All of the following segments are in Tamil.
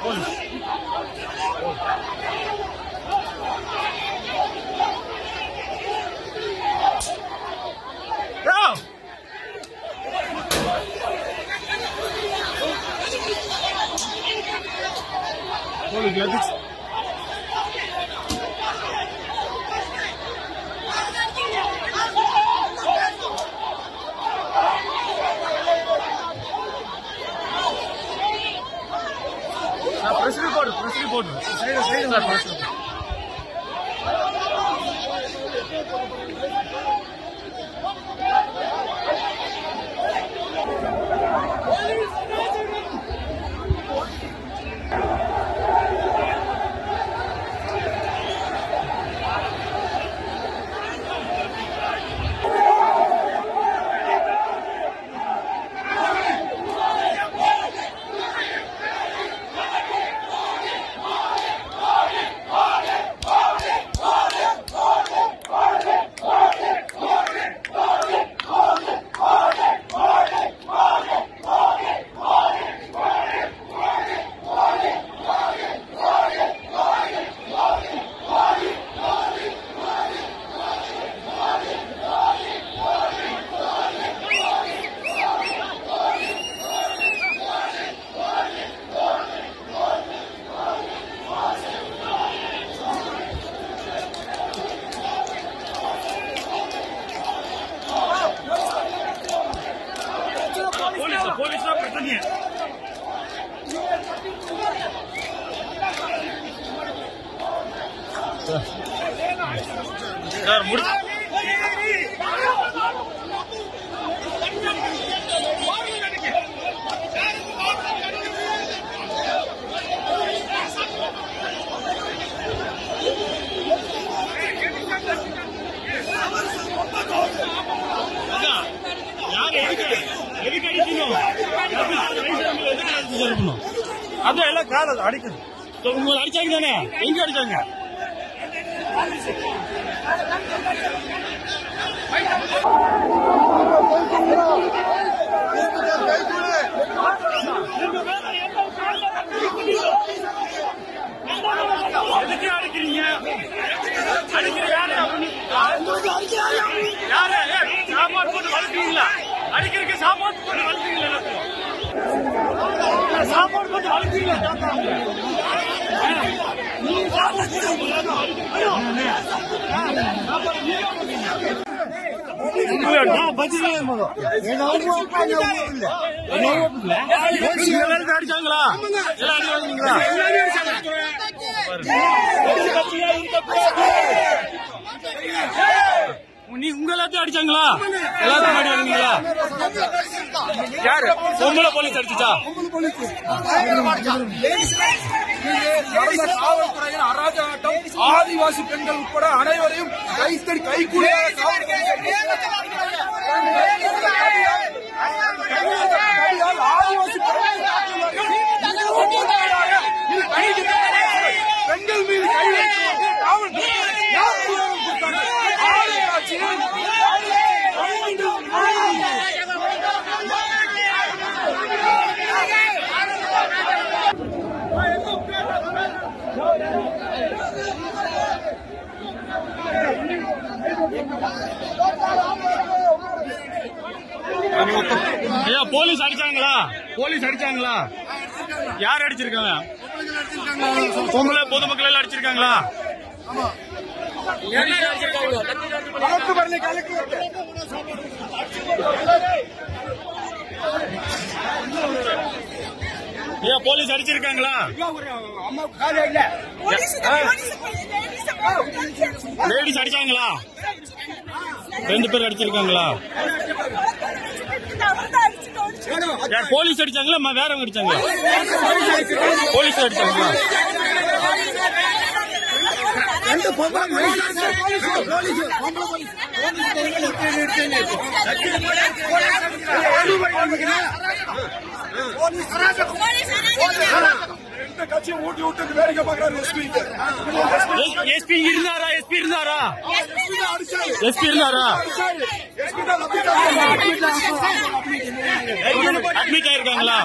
Go! Holy God. Press report press report side side sir press report police police தான் பிரச்சனை சார் முடி யார் எதுக்கு எதுக்கு அடிக்கணும் சொல்லணும் அதான் எல்லாம் கால அடிக்கணும் உங்களை அடிச்சாங்க தானே எங்க அடிச்சாங்க எதுக்கு அடிக்கிறீங்க அடிக்கிற யாரு யாரு ஏய், சாப்பாடு போட்டு வளர்க்குறீங்களா அடிக்கிறதுக்கு சாப்பாடு போட்டு வளர்க்குறீங்களா எல்லாத்தையும்? சாப்பாடு போட்டு வளர்க்குறீங்களா தாத்தா? நீங்க சாப்பாடு போட்டு வளர்க்குறீங்களா? இல்ல, நான் பதிலே இருந்தோம். நீங்க எல்லாரும் அடிச்சாங்களா எல்லாம் அடி வாங்குனீங்களா நீ உங்க எல்லாத்தையும் அடிச்சாங்களா எல்லாத்தையும் அடி வாங்குனீங்களா யாரு பொம்பளை போலீஸ் அடிச்சுச்சா நடந்த காவல்துறையின் அராஜகாட்டம் ஆதிவாசி பெண்கள் உட்பட அனைவரையும் கைத்தடி கைகூலியாக ஆதிவாசி பெண்கள் மீது கை வைத்து காவல்துறை யார் அதிகாரம் கொடுத்தாங்க? ஆலய ஆட்சியில் ஐயா போலீஸ் அடிச்சாங்களா போலீஸ் அடிச்சாங்களா யார் அடிச்சிருக்காங்க பொம்பளை பொதுமக்கள் எல்லாம் அடிச்சிருக்காங்களா கலக்கு வரல கலக்கு ஐயா போலீஸ் அடிச்சிருக்காங்களா அம்மா காலியா இல்ல லேடிஸ் அடிச்சாங்களா ரெண்டு பேர் அடிச்சிருக்காங்களா யார் போலீஸ் அடிச்சாங்களா ம- வேறவங்க அடிச்சாங்களா போலீஸ் அடிச்சாங்களா ரெண்டு பொம்பளை போலீஸ் போலீஸ் பொம்பளை போலீஸ் ரெண்டு கட்சியும் ஊட்டி விட்டு வேடிக்கை பார்க்கறாரு எஸ்பி எஸ்பி இருந்தாரா எஸ்பி இருந்தாரா எஸ்பி தான் அடிச்சாரு எஸ்பி இருந்தாரா எஸ்பி தான் நம்பிட்டாங்க அட்மிட் ஆயிருக்காங்களா அடிச்சாங்களா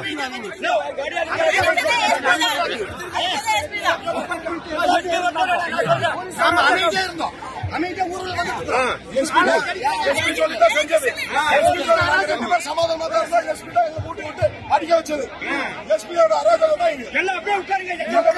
நாம அமைதியா இருந்தோம் அமைதியா ஊர்ல வந்து எஸ்பி சொல்லிதான் செஞ்சது எஸ்பி சொன்னாங்க ரெண்டு பேர் சமாதானமா தான் இருந்தா எஸ்பி தான் எங்க கூட்டி விட்டு அடிக்க வச்சது எஸ்பியோட அராஜகம் தான் இது எல்லாம் அப்படியே உட்காருங்க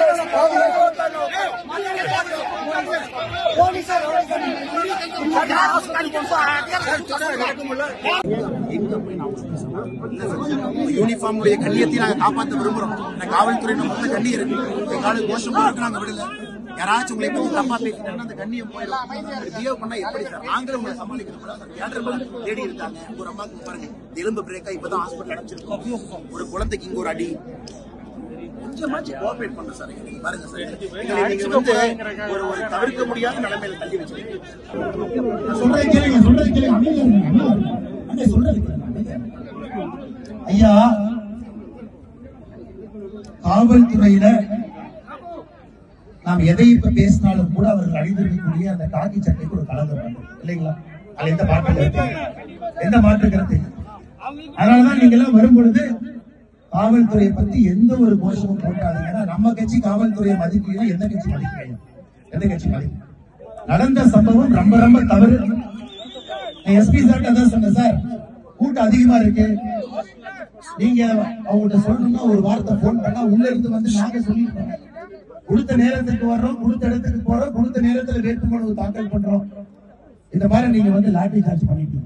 யூனிஃபார்முடைய கண்ணியத்தை நாங்க காப்பாற்ற விரும்புறோம் இந்த காவல்துறை மொத்த கண்ணியம் இருக்கு எங்காலும் கோஷம் போட்டு நாங்க விடல யாராச்சும் உங்களை பத்தி தப்பா பேசிட்டாங்கன்னா அந்த கண்ணியம் போயிடும் பிஹேவ் பண்ணா எப்படி சார் நாங்களும் உங்களை சமாளிக்கணும் சார் ஏழரை தேடி இருந்தாங்க ஒரு அம்மாவுக்கு பாருங்க இந்த எலும்பு பிரேக்கா இப்பதான் ஹாஸ்பிட்டல் அடைச்சிருக்கோம் ஒரு குழந்தைக்கு இங்க ஒரு அடி கொஞ்சமாச்சும் கோஆபரேட் பண்ண சார் நீங்க பாருங்க சார் எங்களை நீங்க வந்து ஒரு ஒரு தவிர்க்க முடியாத நிலைமையில தள்ளி வச்சிருக்கீங்க சொல்றது கேளுங்க சொல்றது கேளுங்க அமைதியா இருங்க, அமைதியா இருங்க. அண்ணே, சொல்றது கேளுங்க, அமைதியா இருங்க. ஐயா காவல்துறையில நாம் எதை இப்ப பேசினாலும் கூட அவர்கள் அணிந்திருக்கக்கூடிய அந்த காக்கி சட்டைக்கு ஒரு கலந்து வேண்டும் இல்லைங்களா அது எந்த மாற்று கருத்து இல்லை. எந்த மாற்று கருத்து இல்லை. அதனாலதான் நீங்க எல்லாம் வரும் பொழுது காவல்துறையை பத்தி எந்த ஒரு கோஷமும் போட்டாதீங்க ஏன்னா நம்ம கட்சி காவல்துறையை மதிக்கலையா எந்த கட்சி மதிக்கலையா எந்த கட்சி மதிக்கல நடந்த சம்பவம் ரொம்ப ரொம்ப தவறு எஸ்பி சார் அதான் சொன்னேன் சார் கூட்டம் அதிகமா இருக்கு நீங்க அவங்கள்ட்ட சொல்லணும்னா ஒரு வார்த்தை போன் பண்ணா உள்ள இருந்து வந்து நாங்க சொல்லிருக்கோம் கொடுத்த நேரத்துக்கு வர்றோம் கொடுத்த இடத்துக்கு போறோம் கொடுத்த நேரத்துல வேட்புமனு தாக்கல் பண்றோம் இந்த மாதிரி நீங்க வந்து லாட்டரி சார்ஜ் பண்ணிட்டீங்க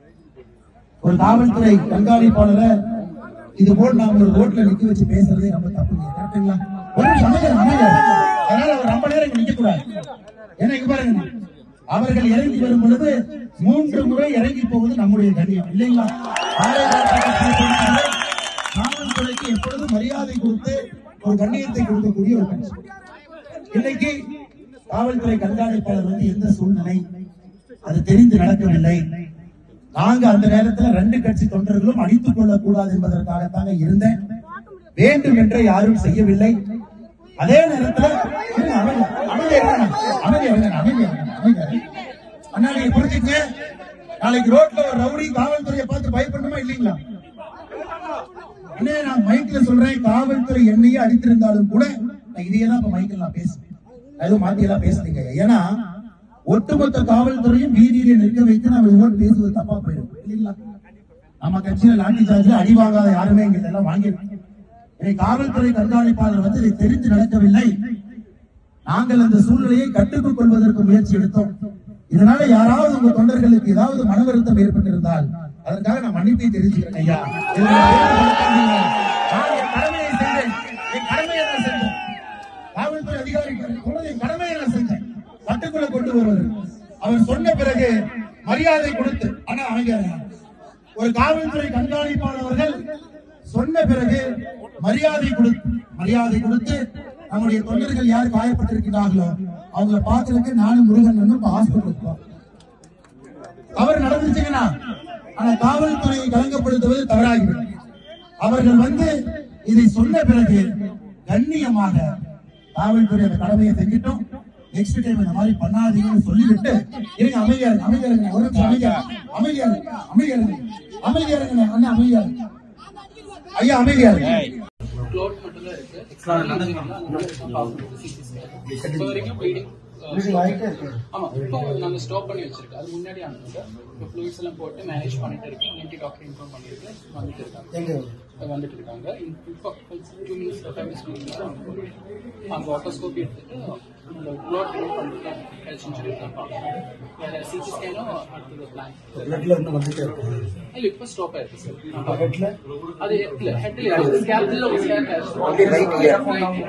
ஒரு காவல்துறை கண்காணிப்பாளரை இது போல் நாம ஒரு ரோட்ல நிக்க வச்சு பேசுறதே ரொம்ப தப்புங்க கரெக்டுங்களா ஒரு நிமிஷம் அமைதியா இருங்க, அமைதியா இருங்க. அதனால அவர் ரொம்ப நேரம் இங்க நிக்க கூடாது ஏன்னா இங்க பாருங்க அவர்கள் இறங்கி வரும் பொழுது மூன்று முறை இறங்கி போவது நம்முடைய கண்ணியம் இல்லைங்களா பாரதிய ஜனதா கட்சியை பொறுத்தவரை காவல்துறைக்கு எப்பொழுதும் மரியாதை கொடுத்து ஒரு கண்ணியத்தை கொடுக்கக்கூடிய ஒரு கட்சி இன்னைக்கு காவல்துறை கண்காணிப்பாளர் வந்து எந்த சூழ்நிலை அது தெரிந்து நடக்கவில்லை நாங்க அந்த நேரத்துல ரெண்டு கட்சி தொண்டர்களும் அடித்துக் கொள்ளக் கூடாது என்பதற்காகத்தாங்க இருந்தேன் வேண்டும் என்று யாரும் செய்யவில்லை அதே நேரத்துல இருங்க, அமைதி, அமைதியா இருங்க, அமைதியா இருங்க, அமைதியா இருங்க, அமைதியா இருங்க. அண்ணா நீங்க புரிஞ்சுக்கங்க நாளைக்கு ரோட்ல ஒரு ரவுடி காவல்துறையை பார்த்து பயப்படணுமா இல்லீங்களா அண்ணே நான் மைக்ல சொல்றேன் காவல்துறை என்னையே அடித்திருந்தாலும் கூட நான் இதையே தான் இப்ப மைக்கில் நான் பேசுறேன் நான் எதுவும் மாத்தி எல்லாம் பேசுறீங்க ஏன்னா ஒட்டுமொத்த காவல்துறையும் வீதியில நிற்க வைத்து நம்ம இதோடு பேசுவது தப்பா போயிடும் இல்லைங்களா நம்ம கட்சியில லாட்டி சார்ஜ் அடி வாங்காத யாருமே இங்க இதெல்லாம் வாங்கியிருக்கோம் இன்னைக்கு காவல்துறை கண்காணிப்பாளர் வந்து இதை தெரிந்து நடக்கவில்லை நாங்கள் அந்த சூழ்நிலையை கட்டுக்குள் கொள்வதற்கு முயற்சி எடுத்தோம் இதனால யாராவது உங்க தொண்டர்களுக்கு ஏதாவது மன வருத்தம் ஏற்பட்டிருந்தால் அதற்காக நான் மன்னிப்பை தெரிவிச்சுக்கிறேன் ஐயா இதில் நான் என் கடமையை செய்தேன் என் கடமையை நான் செஞ்சேன் காவல்துறை அதிகாரிகள் சொன்னது என் கடமையை நான் செஞ்சேன் கட்டுக்குள்ள கொண்டு வருவது அவர் சொன்ன பிறகு மரியாதை கொடுத்து ஆனா அமைதியா ஒரு காவல்துறை கண்காணிப்பாளர் அவர்கள் சொன்ன பிறகு மரியாதை கொடுத்து மரியாதை கொடுத்து நம்முடைய தொண்டர்கள் யார் காயப்பட்டிருக்கிறார்களோ அவங்கள பார்க்கறதுக்கு நானும் முருகன் வந்து இப்ப ஹாஸ்பிட்டலுக்கு போறோம் தவறு நடந்துச்சுங்கன்னா ஆனா காவல்துறையை கலங்கப்படுத்துவது தவறாகிவிடும் அவர்கள் வந்து இதை சொன்ன பிறகு கண்ணியமாக காவல்துறை அந்த கடமையை செஞ்சிட்டோம் நெக்ஸ்ட் டைம் இந்த மாதிரி பண்ணாதீங்கன்னு சொல்லிவிட்டு இருங்க அமைதியா இருங்க அமைதியா இருங்க ஒரு நிமிஷம் அமைதியா இருங்க. அமைதியா இருங்க அமைதியா இருங்க அமைதியா இருங்க அண்ணா அமைதியா இருங்க ஐயா அமைதியா இருங்க க்ளோட் மட்டும் தான் இருக்கு இப்போ வரைக்கும் ப்ளீடிங் ஆமா இப்போ நாங்க ஸ்டாப் பண்ணி வச்சிருக்கோம் அது முன்னாடி அனுப்புங்க இப்போ ஃப்ளூயிட்ஸ் எல்லாம் போட்டு மேனேஜ் பண்ணிட்டு இருக்கோம் என்டி டாக்டர் இன்ஃபார்ம் பண்ணிருக்கு வந்துட்டு இருக்காங்க வந்துட்டு இருக்காங்க இப்போ டூ மினிட்ஸ் ஃபைவ் மினிட்ஸ் அங்கே ஆட்டோஸ்கோபி எடுத்துட்டு அந்த க்ளோட் ரிமூவ் பண்ணிட்டு ஹெல்த் இன்ஜுரி தான் பார்க்கணும் வேற சிடி ஸ்கேனும் அடுத்தது பிளான் இல்ல இப்போ ஸ்டாப் ஆயிருக்கு சார் அது இல்ல ஹெட்ல ஸ்கேல்ப்ல ஒரு ஸ்கேல்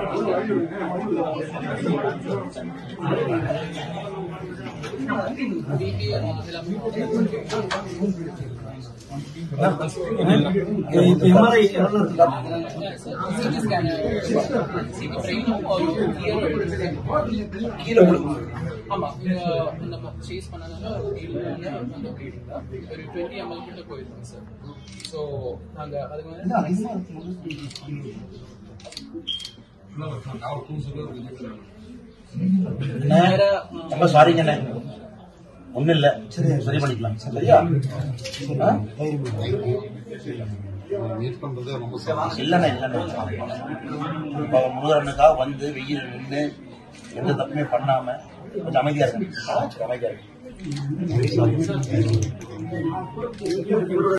கீழே விழுந்து ஆமா இங்க நம்ம சேஸ் பண்ணனால கீழே அந்த ப்ளீடிங் தான் ஒரு டுவெண்ட்டி எம்எல் கிட்ட போயிருக்கோம் சார் ஸோ நாங்க அதுக்கு வந்து வேற ரொம்ப சாரிங்கண்ணே ஒண்ணும் இல்ல சரி சரி பண்ணிக்கலாம் சரியா ஆ? இல்லண்ணே இல்லண்ணே இப்ப முருகனுக்காக வந்து வெயில் நின்று எந்த தப்புமே பண்ணாம கொஞ்சம் அமைதியா இருக்கு அமைதியா இருக்கு